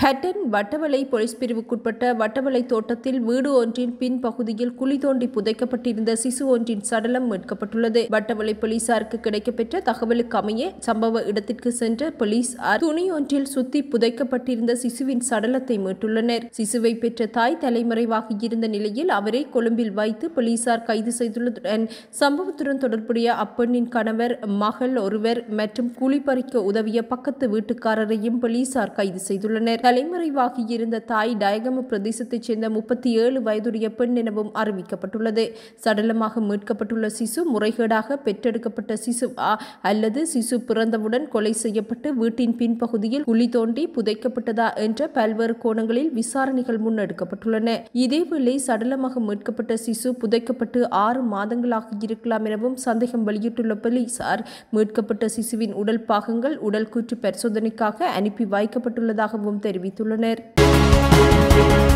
Hatton Watawala police பிரிவுக்குட்பட்ட வட்டவளை தோட்டத்தில் வீடு ஒன்றின் பின்பகுதியில் குழி தோண்டி புதைக்கப்பட்டிருந்த சிசு ஒன்றின் சடலம் மீட்கப்பட்டுள்ளது வட்டவளை போலீசாருக்கு கிடைக்கப்பெற்ற தகவலுக்கு அமைய சம்பவ இடத்திற்கு சென்ற போலீசார் துணி ஒன்றில் சுத்தி புதைக்கப்பட்டிருந்த சிசுவின் சடலத்தை மீட்டுள்ளனர் சிசுவை பெற்ற தாய் தலைமறைவாகி இருந்த நிலையில் அவரை கொழும்பில் வைத்து போலீசார் கைது செய்துள்ளதுடன் சம்பவத்துடன் தொடர்புடைய அப்பெண்ணின் கணவர் மகள் ஒருவர் மற்றும் குழிப்பறிக்க உதவிய பக்கத்து வீட்டுக்காரரையும் போலீசார் கைது செய்துள்ளனர் தலைமறைவாகியிருந்த தாய் டயகம பிரதேசத்தைச் சேர்ந்த முப்பத்தி ஏழு வயதுடைய பெண் எனவும் அறிவிக்கப்பட்டுள்ளது சடலமாக மீட்கப்பட்டுள்ள சிசு முறைகேடாக பெற்றெடுக்கப்பட்ட சிசுவா அல்லது சிசு பிறந்தவுடன் கொலை செய்யப்பட்டு வீட்டின் பின்பகுதியில் குழி தோண்டி புதைக்கப்பட்டதா என்ற பல்வேறு கோணங்களில் விசாரணைகள் முன்னெடுக்கப்பட்டுள்ளன இதேவேளை சடலமாக மீட்கப்பட்ட சிசு புதைக்கப்பட்டு ஆறு மாதங்களாக இருக்கலாம் எனவும் சந்தேகம் வெளியிட்டுள்ள போலீசார் மீட்கப்பட்ட சிசுவின் உடல் பாகங்கள் உடல் கூற்று பரிசோதனைக்காக அனுப்பி வைக்கப்பட்டுள்ளதாகவும் தெரிவித்துள்ளனர்